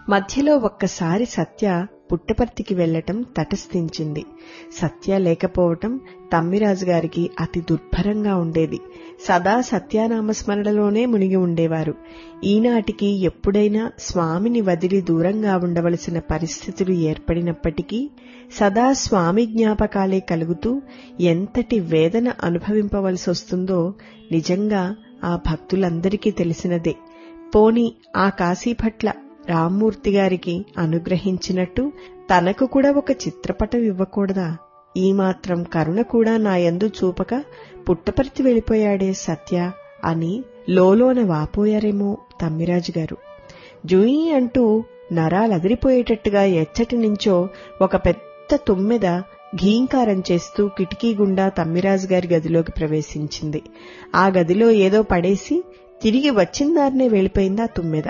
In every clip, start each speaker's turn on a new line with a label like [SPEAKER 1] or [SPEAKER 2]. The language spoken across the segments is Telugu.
[SPEAKER 1] మధ్యలో ఒక్కసారి సత్య పుట్టపర్తికి వెళ్లటం తటస్థించింది సత్య లేకపోవటం తమ్మిరాజు గారికి అతి దుర్భరంగా ఉండేది సదా సత్యానామస్మరణలోనే మునిగి ఉండేవారు ఈనాటికి ఎప్పుడైనా స్వామిని వదిలి దూరంగా ఉండవలసిన పరిస్థితులు ఏర్పడినప్పటికీ సదా స్వామి జ్ఞాపకాలే కలుగుతూ ఎంతటి వేదన అనుభవింపవలసి వస్తుందో నిజంగా ఆ భక్తులందరికీ తెలిసినదే పోని ఆ కాశీపట్ల రామ్మూర్తి గారికి అనుగ్రహించినట్టు తనకు కూడా ఒక చిత్రపటం ఇవ్వకూడదా ఈ మాత్రం కరుణ కూడా నా యందు చూపక పుట్టపర్తి వెళ్ళిపోయాడే సత్య అని లోలోన వాపోయారేమో తమ్మిరాజు గారు జూయి అంటూ నరాలదిరిపోయేటట్టుగా ఎచ్చటి నుంచో ఒక పెద్ద తుమ్మెద ఘీంకారం చేస్తూ కిటికీ గుండా తమ్మిరాజు గారి గదిలోకి ప్రవేశించింది ఆ గదిలో ఏదో పడేసి తిరిగి వచ్చిందారనే వెళ్ళిపోయింది ఆ తుమ్మెద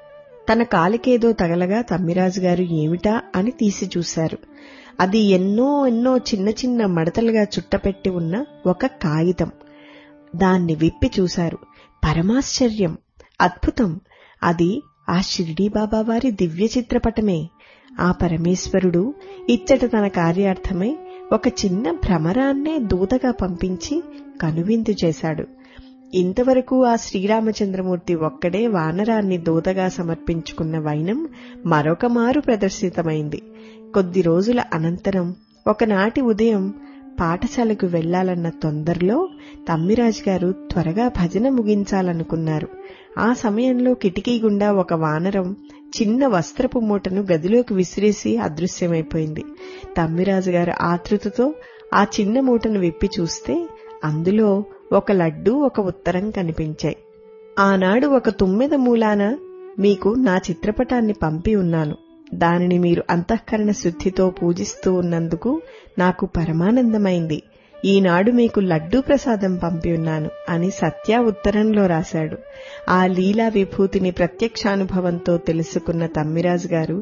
[SPEAKER 1] తన కాలికేదో తగలగా తమ్మిరాజు గారు ఏమిటా అని తీసి చూశారు అది ఎన్నో ఎన్నో చిన్న చిన్న మడతలుగా చుట్టపెట్టి ఉన్న ఒక కాగితం దాన్ని విప్పి చూశారు పరమాశ్చర్యం అద్భుతం అది ఆ షిరిడీ బాబా వారి దివ్య చిత్రపటమే ఆ పరమేశ్వరుడు ఇచ్చట తన కార్యార్థమై ఒక చిన్న భ్రమరాన్నే దూతగా పంపించి కనువిందు చేశాడు ఇంతవరకు ఆ శ్రీరామచంద్రమూర్తి ఒక్కడే వానరాన్ని దూతగా సమర్పించుకున్న వైనం మరొక మారు ప్రదర్శితమైంది కొద్ది రోజుల అనంతరం ఒకనాటి ఉదయం పాఠశాలకు వెళ్లాలన్న తొందరలో తమ్మిరాజు గారు త్వరగా భజన ముగించాలనుకున్నారు ఆ సమయంలో కిటికీ గుండా ఒక వానరం చిన్న వస్త్రపు మూటను గదిలోకి విసిరేసి అదృశ్యమైపోయింది తమ్మిరాజు గారు ఆతృతతో ఆ చిన్న మూటను విప్పి చూస్తే అందులో ఒక లడ్డు ఒక ఉత్తరం కనిపించాయి ఆనాడు ఒక తుమ్మెద మూలాన మీకు నా చిత్రపటాన్ని పంపి ఉన్నాను దానిని మీరు అంతఃకరణ శుద్ధితో పూజిస్తూ ఉన్నందుకు నాకు పరమానందమైంది ఈనాడు మీకు లడ్డూ ప్రసాదం పంపి ఉన్నాను అని సత్య ఉత్తరంలో రాశాడు ఆ లీలా విభూతిని ప్రత్యక్షానుభవంతో తెలుసుకున్న తమ్మిరాజు గారు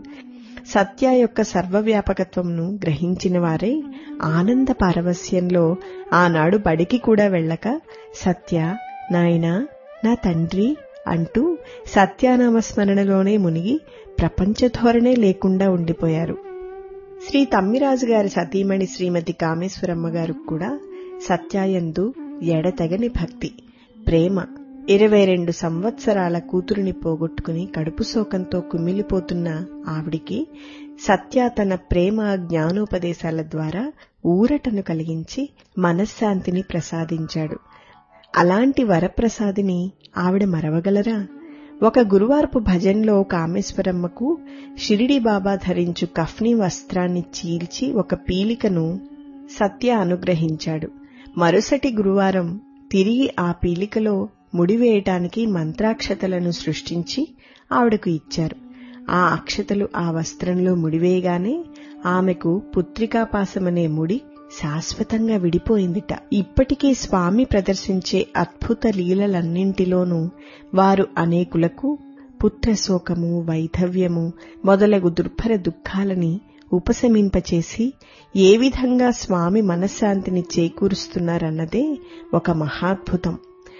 [SPEAKER 1] సత్య యొక్క సర్వవ్యాపకత్వంను గ్రహించిన వారే ఆనంద పారవస్యంలో ఆనాడు బడికి కూడా వెళ్ళక సత్య నాయనా నా తండ్రి అంటూ సత్యానామస్మరణలోనే మునిగి ప్రపంచ ధోరణే లేకుండా ఉండిపోయారు శ్రీ తమ్మిరాజు గారి సతీమణి శ్రీమతి కామేశ్వరమ్మ గారు కూడా సత్యాయందు ఎడతెగని భక్తి ప్రేమ ఇరవై రెండు సంవత్సరాల కూతురుని పోగొట్టుకుని కడుపు శోకంతో కుమిలిపోతున్న ఆవిడికి సత్య తన ప్రేమ జ్ఞానోపదేశాల ద్వారా ఊరటను కలిగించి మనశ్శాంతిని ప్రసాదించాడు అలాంటి వరప్రసాదిని ఆవిడ మరవగలరా ఒక గురువారపు భజన్లో కామేశ్వరమ్మకు షిరిడి బాబా ధరించు కఫ్నీ వస్త్రాన్ని చీల్చి ఒక పీలికను సత్య అనుగ్రహించాడు మరుసటి గురువారం తిరిగి ఆ పీలికలో ముడివేయటానికి మంత్రాక్షతలను సృష్టించి ఆవిడకు ఇచ్చారు ఆ అక్షతలు ఆ వస్త్రంలో ముడివేయగానే ఆమెకు పుత్రికాపాసమనే ముడి శాశ్వతంగా విడిపోయిందిట ఇప్పటికీ స్వామి ప్రదర్శించే అద్భుత లీలలన్నింటిలోనూ వారు అనేకులకు పుత్రశోకము వైధవ్యము మొదలగు దుర్భర దుఃఖాలని ఉపశమింపచేసి ఏ విధంగా స్వామి మనశ్శాంతిని చేకూరుస్తున్నారన్నదే ఒక మహాద్భుతం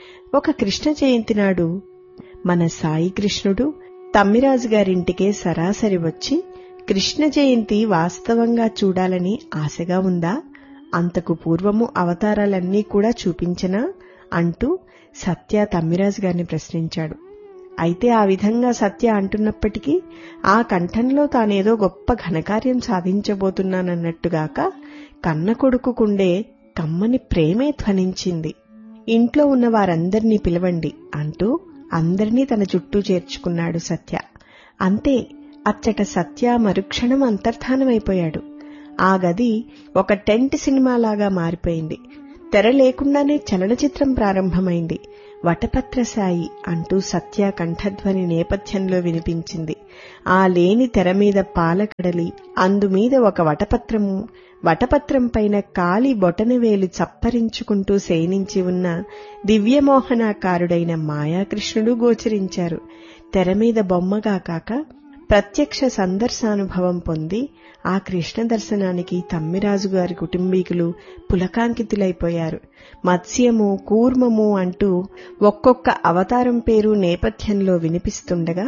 [SPEAKER 1] ఒక కృష్ణ జయంతి నాడు మన సాయి కృష్ణుడు తమ్మిరాజు గారింటికే సరాసరి వచ్చి కృష్ణ జయంతి వాస్తవంగా చూడాలని ఆశగా ఉందా అంతకు పూర్వము అవతారాలన్నీ కూడా చూపించనా అంటూ సత్య తమ్మిరాజు గారిని ప్రశ్నించాడు అయితే ఆ విధంగా సత్య అంటున్నప్పటికీ ఆ కంఠంలో తానేదో గొప్ప ఘనకార్యం సాధించబోతున్నానన్నట్టుగాక కన్న కొడుకుకుండే కమ్మని ప్రేమే ధ్వనించింది ఇంట్లో ఉన్న వారందర్నీ పిలవండి అంటూ అందర్నీ తన చుట్టూ చేర్చుకున్నాడు సత్య అంతే అచ్చట సత్య మరుక్షణం అంతర్ధానమైపోయాడు ఆ గది ఒక టెంట్ సినిమాలాగా మారిపోయింది తెర లేకుండానే చలనచిత్రం ప్రారంభమైంది వటపత్రసాయి అంటూ సత్య కంఠధ్వని నేపథ్యంలో వినిపించింది ఆ లేని తెర మీద పాలకడలి అందుమీద ఒక వటపత్రము వటపత్రం పైన కాలి బొటనవేలు చప్పరించుకుంటూ శయనించి ఉన్న దివ్యమోహనాకారుడైన మాయాకృష్ణుడు గోచరించారు తెర మీద బొమ్మగా కాక ప్రత్యక్ష సందర్శానుభవం పొంది ఆ కృష్ణ దర్శనానికి తమ్మిరాజు గారి కుటుంబీకులు పులకాంకితులైపోయారు మత్స్యము కూర్మము అంటూ ఒక్కొక్క అవతారం పేరు నేపథ్యంలో వినిపిస్తుండగా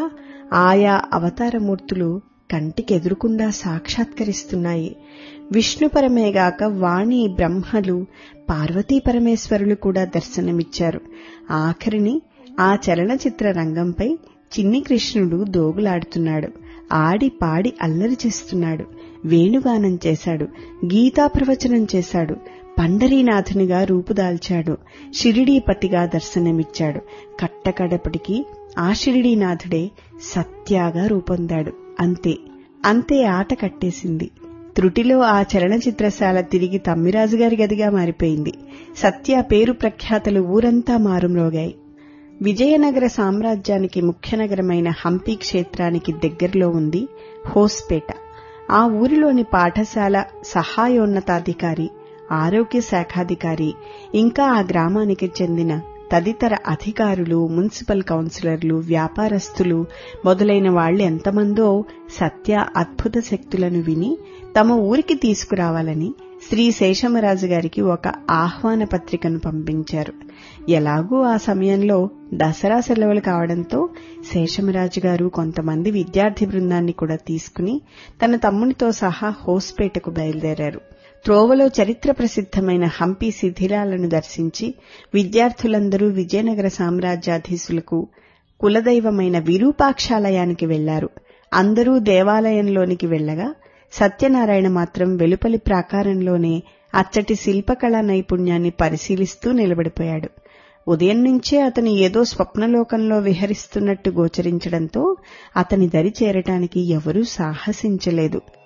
[SPEAKER 1] ఆయా అవతారమూర్తులు కంటికెదురుకుండా సాక్షాత్కరిస్తున్నాయి విష్ణుపరమేగాక వాణి బ్రహ్మలు పార్వతీ పరమేశ్వరులు కూడా దర్శనమిచ్చారు ఆఖరిని ఆ చలనచిత్ర రంగంపై చిన్ని కృష్ణుడు దోగులాడుతున్నాడు ఆడి పాడి అల్లరి చేస్తున్నాడు వేణుగానం చేశాడు గీతా ప్రవచనం చేశాడు పండరీనాథునిగా రూపుదాల్చాడు షిరిడీపతిగా దర్శనమిచ్చాడు కట్టకడపటికి ఆ షిరిడీనాథుడే సత్యాగా రూపొందాడు అంతే అంతే ఆట కట్టేసింది త్రుటిలో ఆ చలనచిత్రశాల తిరిగి తమ్మిరాజు గారి గదిగా మారిపోయింది సత్య పేరు ప్రఖ్యాతలు ఊరంతా మారుమ్రోగాయి విజయనగర సామ్రాజ్యానికి ముఖ్య నగరమైన హంపి క్షేత్రానికి దగ్గరలో ఉంది హోస్పేట ఆ ఊరిలోని పాఠశాల సహాయోన్నతాధికారి ఆరోగ్య శాఖాధికారి ఇంకా ఆ గ్రామానికి చెందిన తదితర అధికారులు మున్సిపల్ కౌన్సిలర్లు వ్యాపారస్తులు మొదలైన వాళ్లు ఎంతమందో సత్య అద్భుత శక్తులను విని తమ ఊరికి తీసుకురావాలని శ్రీ శేషమరాజు గారికి ఒక ఆహ్వాన పత్రికను పంపించారు ఎలాగూ ఆ సమయంలో దసరా సెలవులు కావడంతో శేషమరాజు గారు కొంతమంది విద్యార్థి బృందాన్ని కూడా తీసుకుని తన తమ్మునితో సహా హోస్పేటకు బయలుదేరారు త్రోవలో చరిత్ర ప్రసిద్ధమైన హంపి శిథిలాలను దర్శించి విద్యార్థులందరూ విజయనగర సామ్రాజ్యాధీశులకు కులదైవమైన విరూపాక్షాలయానికి వెళ్లారు అందరూ దేవాలయంలోనికి వెళ్లగా సత్యనారాయణ మాత్రం వెలుపలి ప్రాకారంలోనే అచ్చటి శిల్పకళా నైపుణ్యాన్ని పరిశీలిస్తూ నిలబడిపోయాడు ఉదయం నుంచే అతను ఏదో స్వప్నలోకంలో విహరిస్తున్నట్టు గోచరించడంతో అతని దరి చేరటానికి ఎవరూ సాహసించలేదు